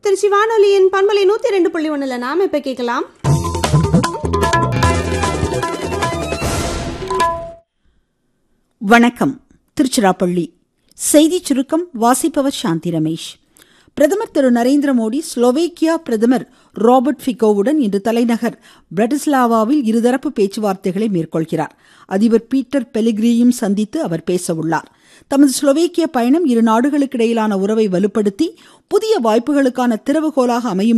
திருச்சி வானொலியின் பண்பலை நூத்தி ரெண்டு புள்ளி ஒண்ணுல நாம இப்ப கேட்கலாம் வணக்கம் திருச்சிராப்பள்ளி செய்தி சுருக்கம் வாசிப்பவர் சாந்தி ரமேஷ் பிரதமர் திரு நரேந்திர மோடி ஸ்லோவேக்கியா பிரதமர் ராபர்ட் ஃபிகோவுடன் இன்று தலைநகர் பிரட்டிஸ்லாவாவில் இருதரப்பு பேச்சுவார்த்தைகளை மேற்கொள்கிறார் அதிபர் பீட்டர் பெலிகிரியும் சந்தித்து அவர் பேச உள்ளார் தமது ஸ்லோவேக்கிய பயணம் இரு நாடுகளுக்கிடையிலான உறவை வலுப்படுத்தி புதிய வாய்ப்புகளுக்கான திறவுகோலாக அமையும்